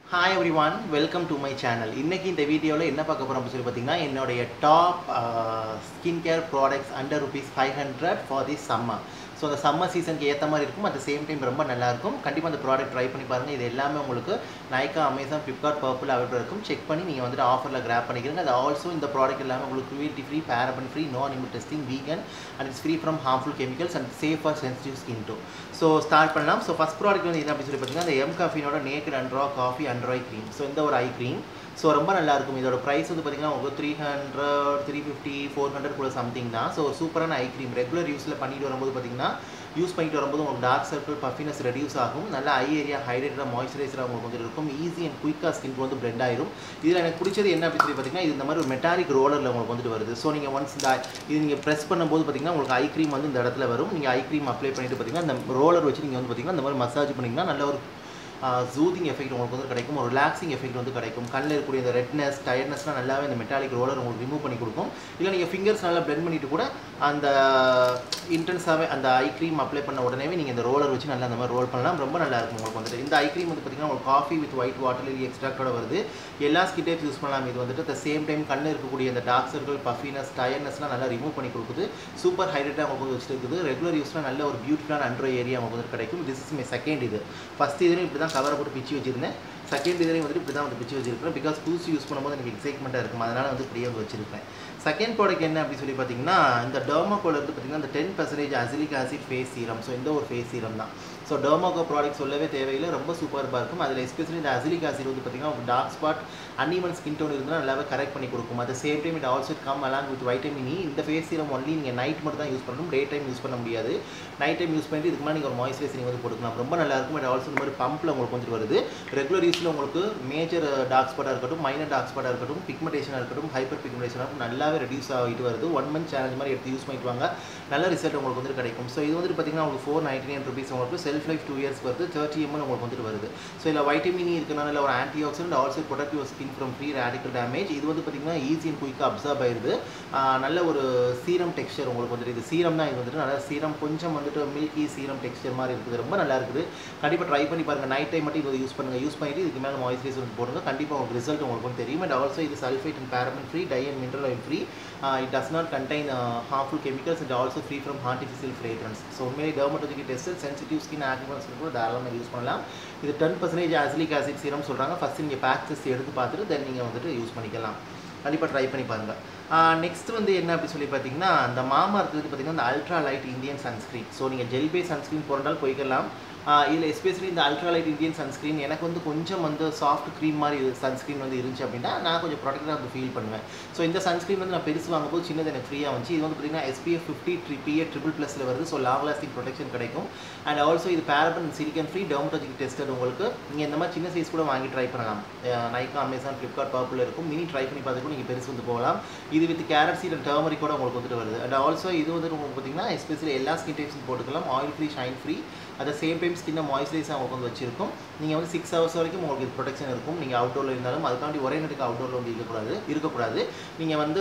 hi everyone welcome to my channel இன்னைக்கு இந்த வீடியோவில் என்ன பார்க்க போகிறோம் சொல்லி பார்த்தீங்கன்னா என்னுடைய top skin care products under rupees five hundred for the summer so அந்த சம்மர் சீசனுக்கு ஏற்ற மாதிரி இருக்கும் அட் சேம் டைம் ரொம்ப நல்லா இருக்கும் கண்டிப்பாக அந்த ப்ராடக்ட் ட்ரை பண்ணி பாருங்கள் இது எல்லாமே உங்களுக்கு நைக்கா அமேசான் ஃப்ளிப்கார்ட் பர்பிள் அவைபிள் இருக்கும் செக் பண்ணி நீங்கள் வந்துட்டு ஆஃபரில் கிராப் பண்ணிக்கிறீங்க அது ஆல்சோ இந்த ப்ராடக்ட் எல்லாமே உங்களுக்கு cruelty free paraben free no animal testing vegan and it's free from harmful chemicals and safe for sensitive skin too so start பண்ணலாம் ஸோ ஃபஸ்ட் ப்ராடக்ட் வந்து என்ன அப்படின்னு சொல்லி பார்த்தீங்கன்னா அந்த எம் காஃபினோட naked and raw coffee under eye cream so இந்த ஒரு ஐ க்ரீம் ஸோ ரொம்ப நல்லா இருக்கும் இதோட ப்ரைஸ் வந்து பார்த்தீங்கன்னா உங்களுக்கு three hundred three fifty four hundred கூட சம்திங் தான் ஸோ ஒரு சூப்பரான ஐ க்ரீம் ரெகுலர் யூஸில் பண்ணிட்டு வரும்போது பார்த்தீங்கன்னா யூஸ் பண்ணிட்டு வரும்போது உங்களுக்கு டார்க் சர்க்கிள் பஃபினஸ் ரெடியூஸ் ஆகும் நல்ல ஐ ஏரியா ஹைட்ரேட்டடாக மாய்ஸ்சரைசராக உங்களுக்கு வந்து இருக்கும் ஈஸி அண்ட் குயிக்காக ஸ்கின் வந்து பிளெண்ட் ஆயிரும் இதில் எனக்கு பிடிச்சது என்ன அப்படின்னு சொல்லி பார்த்தீங்கன்னா இது இந்த மாதிரி ஒரு மெட்டாலிக் ரோலரில் உங்களுக்கு வந்துட்டு வருது ஸோ நீங்கள் ஒன்ஸ் இந்த இது நீங்கள் ப்ரெஸ் பண்ணும்போது பார்த்தீங்கன்னா உங்களுக்கு ஐ க்ரீம் வந்து இந்த இடத்துல வரும் நீங்கள் ஐ க்ரீம் அப்ளை பண்ணிட்டு பார்த்தீங்கன்னா இந்த ரோலர் வச்சு நீங்கள் வந்து பார்த்தீங்கன்னா இந்த மாதிரி மசாஜ் பண்ணிங்கன்னா நல்ல ஒரு ஜூதிங் எஃபெக்ட் உங்களுக்கு வந்து கிடைக்கும் ஒரு ரிலாக்ஸிங் எஃபெக்ட் வந்து கிடைக்கும் கண்ணில் இருக்கக்கூடிய இந்த ரெட்னஸ் டயர்ட்னஸ்லாம் நல்லாவே இந்த மெட்டாலிக் ரோலர் உங்களுக்கு ரிமூவ் பண்ணி கொடுக்கும் இல்லை நீங்கள் ஃபிங்கர்ஸ் நல்லா பிளெண்ட் பண்ணிட்டு கூட அந்த இன்டென்ஸாகவே அந்த ஐ க்ரீம் அப்ளை பண்ண உடனே நீங்கள் இந்த ரோலர் வச்சு நல்லா அந்த மாதிரி ரோல் பண்ணலாம் ரொம்ப நல்லா இருக்கும் உங்களுக்கு வந்துட்டு இந்த ஐ க்ரீம் வந்து பார்த்தீங்கன்னா உங்களுக்கு coffee with white water lily எக்ஸ்ட்ராக்டோட வருது எல்லா ஸ்கின் டைப்ஸ் யூஸ் பண்ணலாம் இது வந்துட்டு அட் சேம் டைம் கண்ணில் இருக்கக்கூடிய அந்த டார்க் சர்க்கிள் பஃபினஸ் டயர்னஸ்லாம் நல்லா ரிமூவ் பண்ணி கொடுக்குது சூப்பர் ஹைட்ரேட்டாக உங்களுக்கு வந்து வச்சுருக்குது ரெகுலர் யூஸில் நல்ல ஒரு பியூட்டிஃபுல்லான அண்ட்ரோ ஏரியா உங்களுக்கு வந்து கிடைக்கும் திஸ் இஸ் மை செகண்ட் இது ஃபஸ்ட் இதுலையும் இப்படி தான் கவரை போட்டு பிச்சு வச்சிருந்தேன் செகண்ட் இதுலையும் வந்துட்டு இப்படி தான் வந்து பிச்சு வச்சிருக்கேன் பிகாஸ் புதுசு யூஸ் பண்ணும்போது எனக்கு எக்ஸைட்மெண்ட்டாக இருக்கும் அதனால் வந்து இப்படியே வந்து வச்சிருப்பேன் செகண்ட் ப்ராடக்ட் என்ன அப்படின்னு சொல்லி பார்த்தீங்கன்னா இந்த டர்மாகோல இருந்து பார்த்தீங்கன்னா இந்த ten percentage azelaic acid face serum so இந்த ஒரு ஃபேஸ் சீரம் தான் ஸோ டர்மாகோ ப்ராடக்ட் சொல்லவே தேவையில்லை ரொம்ப சூப்பராக இருக்கும் அதில் எஸ்பெஷலி இந்த அசிலிக் ஆசிட் வந்து பார்த்தீங்கன்னா உங்களுக்கு dark spot uneven skin tone இருந்தால் நல்லாவே கரெக்ட் பண்ணி கொடுக்கும் at same time it also come along with vitamin E இந்த ஃபேஸ் சீரம் ஒன்லி நீங்கள் நைட் மட்டும் தான் யூஸ் பண்ணணும் டே டைம் யூஸ் பண்ண முடியாது நைட் டைம் யூஸ் பண்ணிட்டு இதுக்கு முன்னாடி நீங்கள் ஒரு மாய்ஸ்சரைசரிங் வந்து போட்டுக்கலாம் ரொம்ப நல்லா இருக்கும் பட் ஆல்சோ இந்த மாதிரி பம்பில் உங்களுக்கு வந்துட்டு வருது ரெகுலர் யூஸில் உங்களுக்கு மேஜர் டார்க் ஸ்பாட்டாக இருக்கட்டும் மைனர் டார்க் ஸ்பாட்டாக இருக்கட்டும் பிக்மெண்டேஷனாக இருக்கட்டும் ஹைப்பர் பிக்மெண்டேஷனாக நல்லாவே ரெடியூஸ் ஆகிட்டு வருது ஒன் மந்த் சேலஞ்ச் மாதிரி எடுத்து யூஸ் பண்ணிட்டு வாங்க நல்ல ரிசல்ட் உங்களுக்கு வந்து கிடைக்கும் ஸோ இது வந்துட்டு பார்த்தீங்கன்னா உங்களுக்கு ஃபோர் நைன்டி நைன் ருபீஸ் உங்களுக்கு செல்ஃப் லைஃப் டூ இயர்ஸ் வருது தேர்ட்டி எம்எல் உங்களுக்கு வந்துட்டு வருது ஸோ இதில் வைட்டமின் இருக்கனால ஒரு antioxidant also protect your skin from free radical damage இது வந்து பார்த்தீங்கன்னா ஈஸி அண்ட் குயிக்காக அப்சர்வ் ஆயிருது நல்ல ஒரு சீரம் டெக்ஸ்சர் உங்களுக்கு வந்துட்டு இது சீரம் தான் இது வந்துட்டு நல்ல சீரம் கொஞ்சம் வந்துட்டு மில்கி சீரம் டெக்ஸ்சர் மாதிரி இருக்குது ரொம்ப நல்லா இருக்குது கண்டிப்பாக ட்ரை பண்ணி பாருங்கள் நைட் டைம் மட்டும் இது யூஸ் பண்ணுங்கள் யூஸ் பண்ணிட்டு இதுக்கு மேலே மாய்ஸ்சரைசர் வந்து போடுங்க கண்டிப்பாக உங்களுக்கு ரிசல்ட் உங்களுக்கு வந்து தெரியும் அண்ட் ஆல்சோ இது sulphate and paraben free dye and mineral oil free it does not contain harmful chemicals and also free from artificial fragrance so உண்மையிலே டெர்மட்டோஜிக்கு டெஸ்ட் சென்சிட்டிவ் ஸ்கின் ஆக்டிவன்ஸ் கூட தாராளமாக யூஸ் பண்ணலாம் இது ten percentage azelaic acid serum சொல்கிறாங்க first நீங்கள் patch test எடுத்து பார்த்துட்டு தென் நீங்கள் வந்துட்டு யூஸ் பண்ணிக்கலாம் கண்டிப்பாக ட்ரை பண்ணி பாருங்கள் நெக்ஸ்ட் வந்து என்ன அப்படி சொல்லி பார்த்தீங்கன்னா அந்த மாமா இருக்குது பார்த்தீங்கன்னா இந்த ultra light Indian sunscreen so நீங்கள் ஜெல் பேஸ் சன்ஸ்க்ரீன் போட்டால் போய்க்கலாம் இதில் எஸ்பெஷலி இந்த அல்ட்ரா லைட் இந்தியன் சன்ஸ்க்ரீன் எனக்கு வந்து கொஞ்சம் வந்து சாஃப்ட் க்ரீம் மாதிரி சன்ஸ்க்ரீன் வந்து இருந்துச்சு அப்படின்னா நான் கொஞ்சம் ப்ரொடக்டாக வந்து ஃபீல் பண்ணுவேன் ஸோ இந்த சன்ஸ்க்ரீன் வந்து நான் பெருசு வாங்கும்போது சின்னது எனக்கு ஃப்ரீயாக வந்துச்சு இது வந்து பார்த்தீங்கன்னா எஸ்பிஎஃப் ஃபிஃப்டி ட்ரி பிஏ ட்ரிபிள் ப்ளஸில் வருது ஸோ லாங் லாஸ்டிங் ப்ரொடெக்ஷன் கிடைக்கும் அண்ட் ஆல்சோ இது paraben silicone free dermatologic tested உங்களுக்கு நீங்கள் இந்த மாதிரி சின்ன சைஸ் கூட வாங்கி ட்ரை பண்ணலாம் நைக்கா அமேசான் ஃப்ளிப்கார்ட் பர்பிள் இருக்கும் மினி ட்ரை பண்ணி பார்த்துட்டு நீங்கள் பெருசு வந்து போகலாம் இது with carrot seed and turmeric கூட உங்களுக்கு வந்துட்டு வருது அண்ட் ஆல்சோ இது வந்துட்டு உங்களுக்கு பார்த்தீங்கன்னா எஸ்பெஷலி எல்லா ஸ்கின் டைப்ஸும் போட்டுக்கலாம் oil free shine free at same time ஸ்கின்னை மாய்ஸ்சரைஸாக உங்களுக்கு வந்து வச்சிருக்கும் நீங்கள் வந்து சிக்ஸ் ஹவர்ஸ் வரைக்கும் உங்களுக்கு இது ப்ரொடெக்ஷன் இருக்கும் நீங்கள் அவுட்டோரில் இருந்தாலும் அதுக்காண்டி ஒரே நேரத்துக்கு அவுட்டோரில் வந்து இருக்கக்கூடாது இருக்கக்கூடாது நீங்கள் வந்து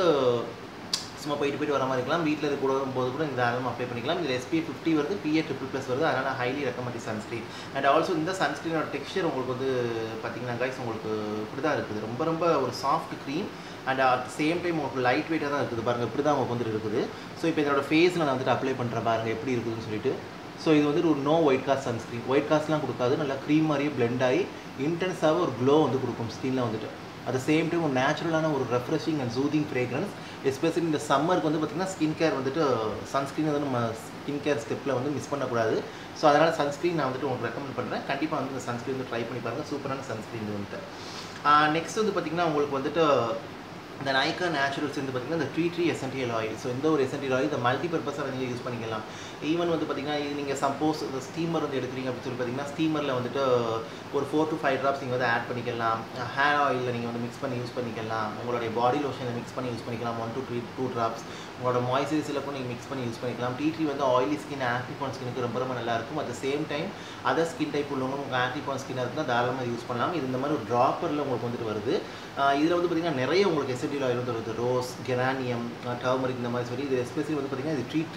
சும்மா போயிட்டு போயிட்டு வர மாதிரி இருக்கலாம் வீட்டில் இருக்க கூட போது கூட இந்த தாராளமாக அப்ளை பண்ணிக்கலாம் இதில் எஸ்பி ஃபிஃப்டி வருது பிஏ ட்ரிபிள் ப்ளஸ் வருது அதனால் highly recommend sunscreen and also இந்த சன்ஸ்க்ரீனோட டெக்ஸ்சர் உங்களுக்கு வந்து பார்த்தீங்கன்னா கைஸ் உங்களுக்கு இப்படி தான் இருக்குது ரொம்ப ரொம்ப ஒரு soft cream and at same time உங்களுக்கு லைட் வெயிட்டாக தான் இருக்குது பாருங்கள் இப்படி தான் உங்களுக்கு வந்துட்டு இருக்குது ஸோ இப்போ இதோட ஃபேஸில் நான் வந்துட்டு அப்ளை பண்ணுறேன் பாருங்கள் எப்படி இருக்குதுன்னு சொல்லிட்டு ஸோ இது வந்துட்டு ஒரு no white cast sunscreen white காஸ்ட்லாம் கொடுக்காது நல்லா க்ரீம் மாதிரியே பிளெண்ட் ஆகி இன்டென்ஸாக ஒரு க்ளோ வந்து கொடுக்கும் ஸ்கின்னில் வந்துட்டு அட் சேம் டைம் ஒரு நேச்சுரலான ஒரு refreshing and soothing fragrance especially இந்த சம்மருக்கு வந்து பார்த்திங்கன்னா ஸ்கின் கேர் வந்துட்டு சன்ஸ்க்ரீன் வந்து நம்ம ஸ்கின் கேர் ஸ்டெப்பில் வந்து மிஸ் பண்ணக்கூடாது ஸோ அதனால் சன்ஸ்க்ரீன் நான் வந்துட்டு உங்களுக்கு ரெக்கமெண்ட் பண்ணுறேன் கண்டிப்பாக வந்து இந்த சன்ஸ்க்ரீன் வந்து ட்ரை பண்ணி பாருங்கள் சூப்பரான சன்ஸ்க்ரீன் வந்துட்டு நெக்ஸ்ட் வந்து பார்த்திங்கன்னா உங்களுக்கு வந்துட்டு இந்த நைக்கா நேச்சுரல்ஸ் வந்து பார்த்திங்கன்னா இந்த tree tree essential oil so இந்த ஒரு எசென்டியல் ஆயில் இந்த மல்டி பர்பஸாக நீங்கள் யூஸ் பண்ணிக்கலாம் ஈவன் வந்து பார்த்திங்கன்னா இது நீங்கள் சப்போஸ் இந்த ஸ்டீமர் வந்து எடுக்கிறீங்க அப்படின்னு சொல்லி பார்த்தீங்கன்னா ஸ்டீமரில் வந்துட்டு ஒரு ஃபோர் டு ஃபைவ் ட்ராப்ஸ் நீங்கள் வந்து ஆட் பண்ணிக்கலாம் ஹேர் ஆயிலில் நீங்கள் வந்து மிக்ஸ் பண்ணி யூஸ் பண்ணிக்கலாம் உங்களுடைய பாடி லோஷனில் மிக்ஸ் பண்ணி யூஸ் பண்ணிக்கலாம் one to three two drops உங்களோட மாய்ஸ்சரைசரில் கூட நீங்கள் மிக்ஸ் பண்ணி யூஸ் பண்ணிக்கலாம் டீ ட்ரீ வந்து ஆயிலி ஸ்கின் ஆக்டிவ் ஆன் ஸ்கினுக்கு ரொம்ப ரொம்ப நல்லாயிருக்கும் at same time other skin type உள்ளவங்க உங்களுக்கு ஆக்டிவ் ஆன் ஸ்கின்னாக இருந்தால் தாராளமாக யூஸ் பண்ணலாம் இது இந்த மாதிரி ஒரு ட்ராப்பரில் உங்களுக்கு வந்துட்டு வருது இதில் வந்து பார்த்திங்கன்னா நிறைய உங்களுக்கு எசென்டியல் ஆயில் வந்து வருது ரோஸ் கெரானியம் டர்மரிக் இந்த மாதிரி சொல்லி இது எஸ்பெஷலி வந்து பார்த்திங்கன்னா இது ட்ரீ ட்ரீ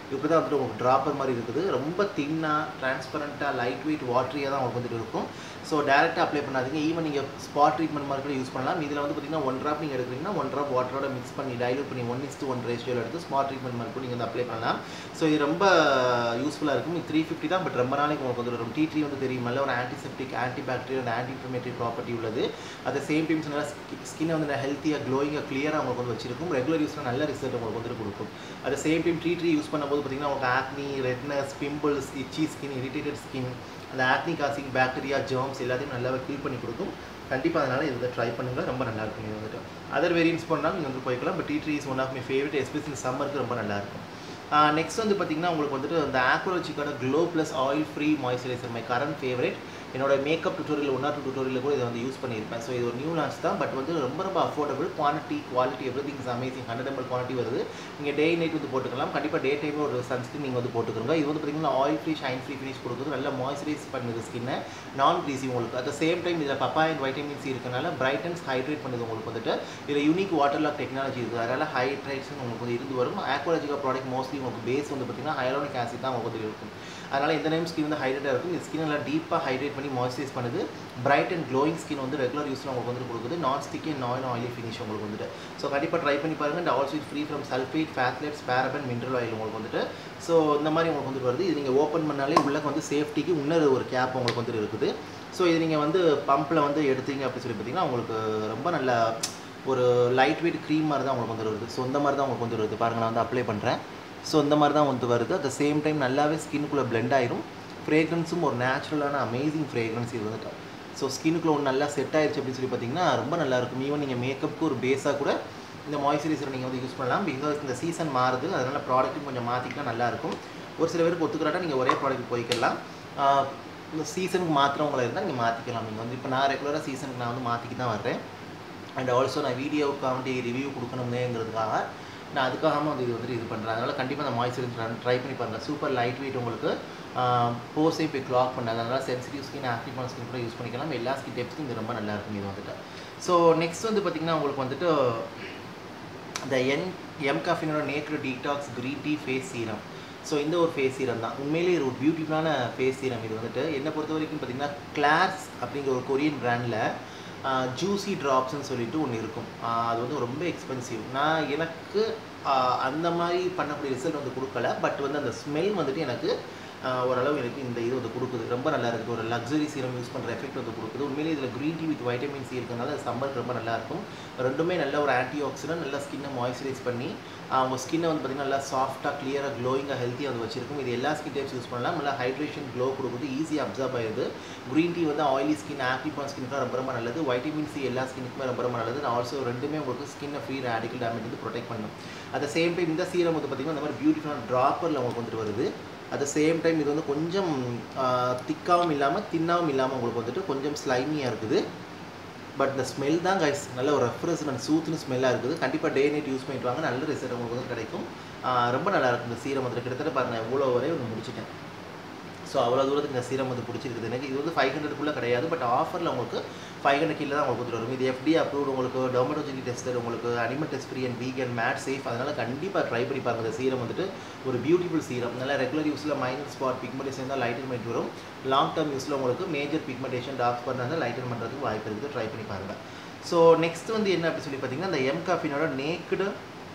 இப்படி தான் வந்துட்டு உங்களுக்கு ட்ராப்பர் மாதிரி இருக்குது ரொம்ப தின்னாக டிரான்ஸ்பரண்ட்டாக லைட் வெயிட் வாட்டரியாக தான் உங்களுக்கு வந்துட்டு இருக்கும் ஸோ டேரெக்டாக அப்ளை பண்ணாதீங்க ஈவன் நீங்கள் ஸ்பாட் ட்ரீட்மெண்ட் மாதிரி கூட யூஸ் பண்ணலாம் இதில் வந்து பார்த்தீங்கன்னா ஒன் ட்ராப் நீங்கள் எடுக்கிறீங்கன்னா ஒன் ட்ராப் வாட்டரோட மிக்ஸ் பண்ணி டைலூட் பண்ணி ஒன் இஸ் ஒன் ரேஷியோவில் எடுத்து ஸ்பாட் ட்ரீட்மெண்ட் மாதிரி கூட நீங்கள் வந்து அப்ளை பண்ணலாம் ஸோ இது ரொம்ப யூஸ்ஃபுல்லாக இருக்கும் இது த்ரீ ஃபிஃப்டி தான் பட் ரொம்ப நாளைக்கு உங்களுக்கு வந்து வரும் டீ ட்ரீ வந்து தெரியும் நல்ல ஒரு antiseptic anti bacterial anti inflammatory property உள்ளது அட் சேம் டைம்ஸ் நல்லா ஸ்கின்னை வந்து ஹெல்த்தியாக க்ளோயிங்காக கிளியராக உங்களுக்கு வந்து வச்சிருக்கும் ரெகுலர் யூஸில் நல்ல ரிசல்ட் உங்களுக்கு வந்துட்டு கொடுக்கும் at same time tea tree use பண்ணும்போது பார்த்தீங்கன்னா உங்களுக்கு acne redness pimples itchy skin irritated skin அந்த ஆக்னி காசிங் பாக்டீரியா ஜெர்ம்ஸ் எல்லாத்தையும் நல்லாவே கில் பண்ணி கொடுக்கும் கண்டிப்பாக அதனால் இதை ட்ரை பண்ணுங்கள் ரொம்ப நல்லா இருக்கும் இது வந்துட்டு அதர் வேரியன்ஸ் பண்ணால் நீங்கள் வந்து போய்க்கலாம் but tea tree is one of my favourite especially சம்மருக்கு ரொம்ப நல்லா இருக்கும் நெக்ஸ்ட் வந்து பார்த்தீங்கன்னா உங்களுக்கு வந்துட்டு அந்த ஆக்ரோலஜிக்கான glow plus oil free moisturiser my current favourite என்னோட makeup tutorial one or two tutorial கூட இதை வந்து யூஸ் பண்ணியிருப்பேன் ஸோ இது ஒரு நியூ லான்ச் தான் பட் வந்து ரொம்ப ரொம்ப affordable quality quality everything is amazing hundred ML quality வருது நீங்கள் டே நைட் வந்து போட்டுக்கலாம் கண்டிப்பாக டே டைமில் ஒரு சன்ஸ்கிரீன் நீங்கள் வந்து போட்டுக்கோங்க இது வந்து பார்த்தீங்கன்னா oil free shine free finish கொடுக்குது நல்லா மாய்ஸ்சரைஸ் பண்ணுது ஸ்கின்னை நான் க்ரீசி உங்களுக்கு அட் சேம் டைம் இதில் பப்பாய் அண்ட் வைட்டமின் சி இருக்கனால பிரைட்டன்ஸ் ஹைட்ரேட் பண்ணுது உங்களுக்கு வந்துட்டு இதில் யூனிக் வாட்டர் லாக் டெக்னாலஜி இருக்குது அதனால் ஹைட்ரேஷன் உங்களுக்கு வந்து இருந்து வரும் ஆக்வாலஜிக்கா ப்ராடக்ட் மோஸ்ட்லி உங்களுக்கு பேஸ் வந்து பார்த்தீங்கன்னா ஹைலோனிக் ஆசிட் தான் உங்களுக்கு வந்து இருக்கும் அதனால் எந்த டைம் ஸ்கின் வந்து ஹைட்ரேட்டாக இருக்கும் இந்த ஸ்கின் நல்லா டீப்பாக ஹைட்ரேட் பண்ணி மாய்ஸ்சரைஸ் பண்ணுது பிரைட் அண்ட் க்ளோயிங் ஸ்கின் வந்து ரெகுலர் யூஸில் உங்களுக்கு வந்து கொடுக்குது நான் ஸ்டிக்கி நான் ஆயிலி ஃபினிஷ் உங்களுக்கு வந்துட்டு ஸோ கண்டிப்பாக ட்ரை பண்ணி பாருங்கள் and also it free from sulphate phthalates paraben mineral oil உங்களுக்கு வந்துட்டு ஸோ இந்த மாதிரி உங்களுக்கு வந்து வருது இது நீங்கள் ஓப்பன் பண்ணாலே உள்ளே வந்து சேஃப்டிக்கு இன்னொரு ஒரு கேப் உங்களுக்கு வந்து இருக்குது ஸோ இது நீங்கள் வந்து பம்பில் வந்து எடுத்தீங்க அப்படின்னு சொல்லி பார்த்தீங்கன்னா உங்களுக்கு ரொம்ப நல்ல ஒரு லைட் வெயிட் க்ரீம் மாதிரி தான் உங்களுக்கு வந்து வருது ஸோ இந்த மாதிரி தான் உங்களுக்கு வந்து வருது பாருங்கள் நான் வந்து அப்ளை பண்ணுறேன் ஸோ இந்த மாதிரி தான் வந்து வருது அட் த சேம் டைம் நல்லாவே ஸ்கின்னுக்குள்ளே பிளெண்ட் ஆயிரும் ஃப்ரேக்ரன்ஸும் ஒரு நேச்சுரலான அமேசிங் ஃப்ரேக்ரன்ஸ் இது வந்துட்டு ஸோ ஸ்கின்னுக்குள்ள ஒன்று நல்லா செட் ஆயிடுச்சு அப்படின்னு சொல்லி பார்த்தீங்கன்னா ரொம்ப நல்லா இருக்கும் ஈவன் நீங்கள் மேக்கப்புக்கு ஒரு பேஸாக கூட இந்த மாய்ஸ்சரைசர் நீங்கள் வந்து யூஸ் பண்ணலாம் பிகாஸ் இந்த சீசன் மாறுது அதனால் ப்ராடக்ட்டும் கொஞ்சம் மாற்றிக்கலாம் நல்லாயிருக்கும் ஒரு சில பேருக்கு ஒத்துக்கிறாட்டா நீங்கள் ஒரே ப்ராடக்ட் போய்க்கலாம் இந்த சீசனுக்கு மாத்திரவங்கள இருந்தால் நீங்கள் மாற்றிக்கலாம் நீங்கள் வந்து இப்போ நான் ரெகுலராக சீசனுக்கு நான் வந்து மாற்றிக்கி தான் வர்றேன் அண்ட் ஆல்சோ நான் வீடியோவுக்காண்டி ரிவ்யூ கொடுக்கணுமேங்கிறதுக்காக நான் அதுக்காக வந்து இது வந்துட்டு இது பண்ணுறேன் அதனால் கண்டிப்பாக அந்த மாய்ஸ்சரைசர் ட்ரை பண்ணி பாருங்கள் சூப்பர் லைட் வெயிட் உங்களுக்கு போஸே போய் கிளாக் பண்ணாது அதனால் சென்சிட்டிவ் ஸ்கின் ஆக்டிவான ஸ்கின் கூட யூஸ் பண்ணிக்கலாம் எல்லா ஸ்கின் டைப்ஸ்க்கும் இது ரொம்ப நல்லா இருக்கும் இது வந்துட்டு ஸோ நெக்ஸ்ட் வந்து பார்த்திங்கன்னா உங்களுக்கு வந்துட்டு இந்த என் எம் காஃபினோட naked detox green tea face serum so இந்த ஒரு ஃபேஸ் சீரம் தான் உண்மையிலேயே ஒரு பியூட்டிஃபுல்லான ஃபேஸ் சீரம் இது வந்துட்டு என்னை பொறுத்த வரைக்கும் பார்த்திங்கன்னா கிளார்ஸ் அப்படிங்கிற ஒரு கொரியன் பிராண்டில் ஜூசி ட்ராப்ஸ்னு சொல்லிட்டு ஒன்று இருக்கும் அது வந்து ரொம்ப எக்ஸ்பென்சிவ் நான் எனக்கு அந்த மாதிரி பண்ணக்கூடிய ரிசல்ட் வந்து கொடுக்கல பட் வந்து அந்த ஸ்மெல் வந்துட்டு எனக்கு ஓரளவு எனக்கு இந்த இது வந்து கொடுக்குது ரொம்ப நல்லா இருக்குது ஒரு லக்ஸரி சீரம் யூஸ் பண்ணுற எஃபெக்ட் வந்து கொடுக்குது உண்மையிலேயே இதில் green tea with vitamin C இருக்கிறதுனால சம்மருக்கு ரொம்ப நல்லாயிருக்கும் ரெண்டுமே நல்ல ஒரு ஆன்டி ஆக்சிடென்ட் நல்லா ஸ்கின்னை மாய்ஸ்சரைஸ் பண்ணி அவங்க ஸ்கின்னை வந்து பார்த்திங்கன்னா நல்லா சாஃப்ட்டாக கிளியராக க்ளோயிங்காக ஹெல்த்தியாக வந்து வச்சிருக்கும் இது எல்லா ஸ்கின் டைப்ஸ் யூஸ் பண்ணலாம் நல்லா ஹைட்ரேஷன் க்ளோ கொடுக்குது ஈஸியாக அப்சர்வ் ஆயிடுது க்ரீன் டீ வந்து ஆயிலி ஸ்கின் ஆக்டிவான ஸ்கின்க்கு ரொம்ப ரொம்ப நல்லது வைட்டமின் சி எல்லா ஸ்கின்னுக்குமே ரொம்ப ரொம்ப நல்லது ஆல்சோ ரெண்டுமே உங்களுக்கு ஸ்கின்னை ஃப்ரீ ரேடிக்கல் டேமேஜ் வந்து ப்ரொடெக்ட் பண்ணும் அட் சேம் டைம் இந்த சீரம் வந்து பார்த்திங்கன்னா இந்த மாதிரி பியூட்டிஃபுல்லான ட்ராப்பரில் உங்களுக்கு வந்துட்டு வருது அட் த சேம் டைம் இது வந்து கொஞ்சம் திக்காகவும் இல்லாமல் தின்னாகவும் இல்லாமல் உங்களுக்கு வந்துட்டு கொஞ்சம் ஸ்லைமியாக இருக்குது பட் இந்த ஸ்மெல் தான் கைஸ் நல்ல ஒரு ரெஃப்ரெஷ்மெண்ட் சூத்துன்னு ஸ்மெல்லாக இருக்குது கண்டிப்பாக டே நைட் யூஸ் பண்ணிட்டு வாங்க நல்ல ரிசல்ட் உங்களுக்கு வந்து கிடைக்கும் ரொம்ப நல்லா இருக்கும் இந்த சீரம் வந்து கிட்டத்தட்ட பாருங்கள் எவ்வளோ வரை ஒன்று முடிச்சிட்டேன் ஸோ அவ்வளோ தூரத்துக்கு இந்த சீரம் வந்து பிடிச்சிருக்குது எனக்கு இது வந்து ஃபைவ் ஹண்ட்ரட்குள்ளே கிடையாது பட் ஆஃபரில் உங்களுக்கு ஃபைவ் ஹண்ட்ரட் கீழே தான் உங்களுக்கு கொடுத்துட்டு வரும் இது எஃப்டி அப்ரூவ் உங்களுக்கு டொமட்டோஜினி டெஸ்டர் உங்களுக்கு animal test free and vegan made safe அதனால் கண்டிப்பாக ட்ரை பண்ணி பாருங்கள் இந்த சீரம் வந்துட்டு ஒரு பியூட்டிஃபுல் சீரம் நல்லா ரெகுலர் யூஸில் மைனர் ஸ்பாட் பிக்மெண்டேஷன் தான் லைட்டன் பண்ணிட்டு வரும் லாங் டேர்ம் யூஸில் உங்களுக்கு மேஜர் பிக்மெண்டேஷன் டார்க் ஸ்பாட் இருந்தால் லைட்டன் பண்ணுறதுக்கு வாய்ப்பு இருக்குது ட்ரை பண்ணி பாருங்கள் ஸோ நெக்ஸ்ட் வந்து என்ன அப்படி சொல்லி பார்த்தீங்கன்னா இந்த எம் காஃபினோட naked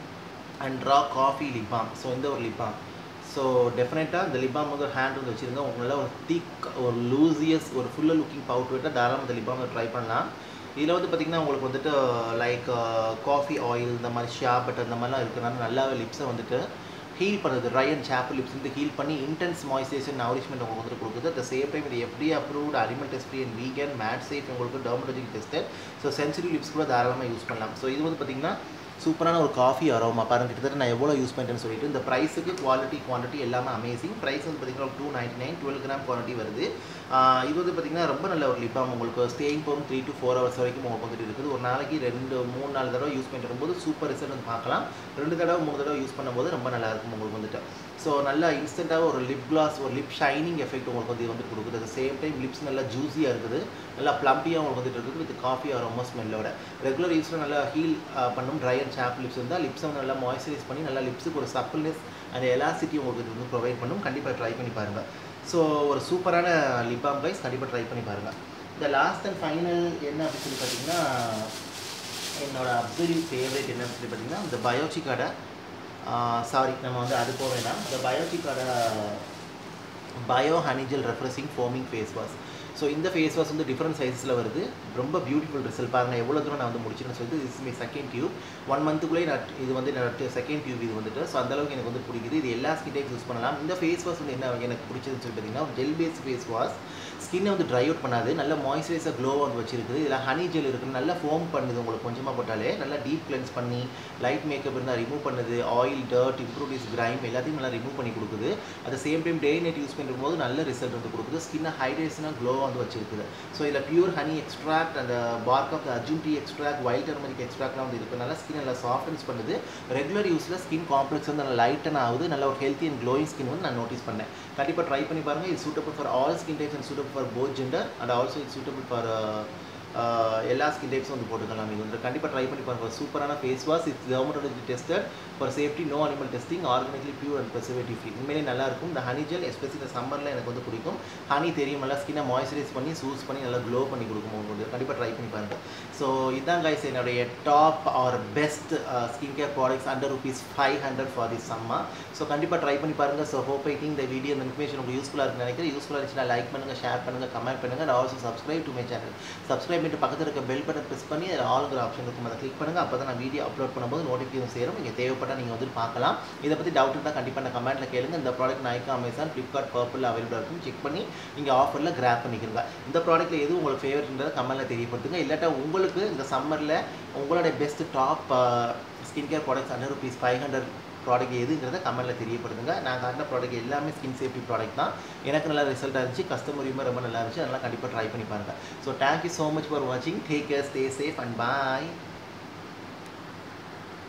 and raw coffee lip balm so இந்த ஒரு லிப்பாம் ஸோ டெஃபினட்டாக இந்த லிப்பாம் வந்து ஹேண்ட் வந்து வச்சுருந்தா உங்களுக்கு நல்லா ஒரு திக் ஒரு லூசியஸ் ஒரு ஃபுல்லாக லுக்கிங் பவுட் விட்டால் தாராளமாக இந்த லிப்பாம் ட்ரை பண்ணலாம் இதில் வந்து பார்த்திங்கன்னா உங்களுக்கு வந்துட்டு லைக் காஃபி ஆயில் இந்த மாதிரி ஷியா பட்டர் இந்த மாதிரிலாம் இருக்கிறனால நல்லாவே லிப்ஸை வந்துட்டு ஹீல் பண்ணுறது ட்ரை அண்ட் சாப்பர் லிப்ஸ் வந்து ஹீல் பண்ணி இன்டென்ஸ் மாய்ஸ்சரைசேஷன் நவரிஷ்மெண்ட் உங்களுக்கு வந்துட்டு கொடுக்குது அட் சேம் டைம் இது FD approved animal test free and vegan made safe உங்களுக்கு dermatologic tested so sensitive lips கூட தாராளமாக யூஸ் பண்ணலாம் ஸோ இது வந்து பார்த்திங்கன்னா சூப்பரான ஒரு காஃபி அரோமா பாருங்க கிட்டத்தட்ட நான் எவ்வளோ யூஸ் பண்ணிட்டேன்னு சொல்லிட்டு இந்த ப்ரைஸுக்கு குவாலிட்டி குவான்டிட்டி எல்லாமே அமேசிங் ப்ரைஸ் வந்து பார்த்தீங்கன்னா two ninety nine twelve gram quantity வருது ஆஹ் இது வந்து பார்த்திங்கன்னா ரொம்ப நல்ல ஒரு லிப் பாம் உங்களுக்கு ஸ்டேயிங் போகும் த்ரீ டு ஃபோர் ஹவர்ஸ் வரைக்கும் உங்களுக்கு வந்துட்டு இருக்குது ஒரு நாளைக்கு ரெண்டு மூணு நாலு தடவை யூஸ் பண்ணிட்டு வரும்போது சூப்பர் ரிசல்ட் வந்து பார்க்கலாம் ரெண்டு தடவை மூணு தடவை யூஸ் பண்ணும்போது ரொம்ப நல்லா இருக்கும் உங்களுக்கு வந்துட்டு ஸோ நல்லா இன்ஸ்டண்ட்டாக ஒரு லிப் கிளாஸ் ஒரு லிப் ஷைனிங் எஃபெக்ட் உங்களுக்கு வந்து இது வந்து கொடுக்குது அட் சேம் டைம் லிப்ஸ் நல்லா ஜூஸியாக இருக்குது நல்லா ப்ளம்பியாக உங்களுக்கு வந்துட்டு இருக்குது வித் காஃபி ரொம்ப ஸ்மெல்லோட ரெகுலர் யூஸில் நல்லா ஹீல் பண்ணும் ட்ரை அண்ட் சாப் லிப்ஸ் இருந்தால் லிப்ஸை வந்து நல்லா மாய்ஸ்சரைஸ் பண்ணி நல்லா லிப்ஸுக்கு ஒரு சப்பிள்னஸ் அந்த எலாசிட்டி உங்களுக்கு இது வந்து ப்ரொவைட் பண்ணும் கண்டிப்பாக ட்ரை பண்ணி பாருங்கள் ஸோ ஒரு சூப்பரான லிப் பாம் கைஸ் கண்டிப்பாக ட்ரை பண்ணி பாருங்கள் இந்த லாஸ்ட் அண்ட் ஃபைனல் என்ன அப்படின்னு சொல்லி பார்த்தீங்கன்னா என்னோட அப்சல்யூட் ஃபேவரட் என்னன்னு சொல்லி பார்த்தீங்கன்னா இந்த பயோச்சிக்காட சாரி நம்ம வந்து அது போக வேண்டாம் இந்த பயோச்சிக்காட bio honey gel refreshing foaming face wash so இந்த ஃபேஸ் வாஷ் வந்து டிஃப்ரெண்ட் சைஸில் வருது ரொம்ப பியூட்டிஃபுல் ரிசல்ட் பாருங்கள் எவ்வளோ தூரம் நான் வந்து முடிச்சிருன்னு சொல்லிட்டு is my second tube one மந்த்துக்குள்ளே நான் இது வந்து என்னோட செகண்ட் டியூப் இது வந்துட்டு ஸோ அந்தளவுக்கு எனக்கு வந்து பிடிக்குது இது எல்லா ஸ்கின் டைப் யூஸ் பண்ணலாம் இந்த ஃபேஸ் வாஷ் வந்து என்ன எனக்கு பிடிச்சதுன்னு சொல்லி பார்த்தீங்கன்னா ஜெல் பேஸ் ஃபேஸ் வாஷ் ஸ்கின்னை வந்து ட்ரை அவுட் பண்ணாது நல்ல மாய்ஸ்சரைசர் க்ளோ வந்து வச்சிருக்குது இதில் ஹனி ஜெல் இருக்குது நல்லா ஃபோம் பண்ணுது உங்களுக்கு கொஞ்சமாக போட்டாலே நல்லா டீப் கிளென்ஸ் பண்ணி லைட் மேக்கப் இருந்தால் ரிமூவ் பண்ணுது ஆயில் டர்ட் இம்ப்ரூவ்டிஸ் கிரைம் எல்லாத்தையும் நல்லா ரிமூவ் பண்ணி கொடுக்குது at same time day night use பண்ணும்போது நல்ல ரிசல்ட் வந்து கொடுக்குது ஸ்கின்னை ஹைட்ரேஷனாக க்ளோ வந்து வச்சிருக்குது ஸோ இதில் பியூர் ஹனி எக்ஸ்ட்ராக்ட் அந்த bark of the Arjun tea extract white turmeric எக்ஸ்ட்ராக்ட்லாம் வந்து இருக்குது நல்லா ஸ்கின் நல்லா சாஃப்டன்ஸ் பண்ணுது ரெகுலர் யூஸில் ஸ்கின் காம்ப்ளெக்ஸ் வந்து நல்லா லைட்டன் ஆகுது நல்ல ஒரு ஹெல்த்தி அண்ட் க்ளோயிங் ஸ்கின் வந்து நான் நோட்டீஸ் பண்ணேன் கண்டிப்பாக ட்ரை பண்ணி பாருங்கள் இது suitable for all skin types and suitable for both gender and also it suitable for எல்லா ஸ்கின் டைப்ஸும் வந்து போட்டுக்கலாம் இது வந்து கண்டிப்பாக ட்ரை பண்ணி பாருங்கள் சூப்பரான face wash it's government tested for safety no animal testing organically pure and preservative free உண்மையிலே நல்லா இருக்கும் இந்த ஹனி ஜெல் எஸ்பெஷலி இந்த சம்மரில் எனக்கு வந்து பிடிக்கும் ஹனி தெரியும் நல்லா ஸ்கின்னை மாய்ஸ்சரைஸ் பண்ணி சூஸ் பண்ணி நல்லா க்ளோ பண்ணி கொடுக்கும் உங்களுக்கு கண்டிப்பாக ட்ரை பண்ணி பாருங்கள் ஸோ இதான் கைஸ் என்னுடைய top or best skin care products under rupees five hundred for this summer so கண்டிப்பாக ட்ரை பண்ணி பாருங்கள் ஸோ ஹோப் ஐ திங்க் இந்த வீடியோ இந்த இன்ஃபர்மேஷன் உங்களுக்கு யூஸ்ஃபுல்லாக இருக்குன்னு நினைக்கிறேன் யூஸ்ஃபுல்லாக இருந்துச்சுன்னா லைக் பண்ணுங்கள் ஷேர் பண்ணுங்கள் கமெண்ட் பண்ணுங்கள் and also subscribe to my channel subscribe பண்ணிட்டு பக்கத்தில் இருக்க பெல் பட்டன் ப்ரெஸ் பண்ணி அதில் ஆளுங்கிற ஆப்ஷன் இருக்கும் அதை கிளிக் பண்ணுங்கள் அப்போ தான் நான் வீடியோ அப்லோட் பண்ணும்போது நோட்டிஃபிகேஷன் சேரும் நீங்கள் தேவைப்பட்டால் நீங்கள் வந்து பார்க்கலாம் இதை பற்றி டவுட் இருந்தால் கண்டிப்பாக நான் கமெண்ட்டில் கேளுங்க இந்த ப்ராடக்ட் நைக்கா அமேசான் ஃப்ளிப்கார்ட் பர்பிள் அவைலபிளாக இருக்கும் செக் பண்ணி நீங்கள் ஆஃபரில் கிராப் பண்ணிக்கிறங்க இந்த ப்ராடக்ட்டில் எது உங்களுக்கு ஃபேவரட்ன்றதை கமெண்ட்டில் தெரியப்படுத்துங்க இல்லாட்டா உங்களுக்கு இந்த சம்மரில் உங்களுடைய best top skin care products hundred rupees five hundred product எதுங்கிறத கமெண்ட்டில் தெரியப்படுத்துங்க நான் காட்டின ப்ராடக்ட் எல்லாமே ஸ்கின் சேஃப்டி ப்ராடக்ட் தான் எனக்கு நல்லா ரிசல்ட்டாக இருந்துச்சு கஸ்டமரியுமே ரொம்ப நல்லா இருந்துச்சு அதெல்லாம் கண்டிப்பாக ட்ரை பண்ணி பாருங்கள் so thank you so much for வாட்சிங் take care stay safe and bye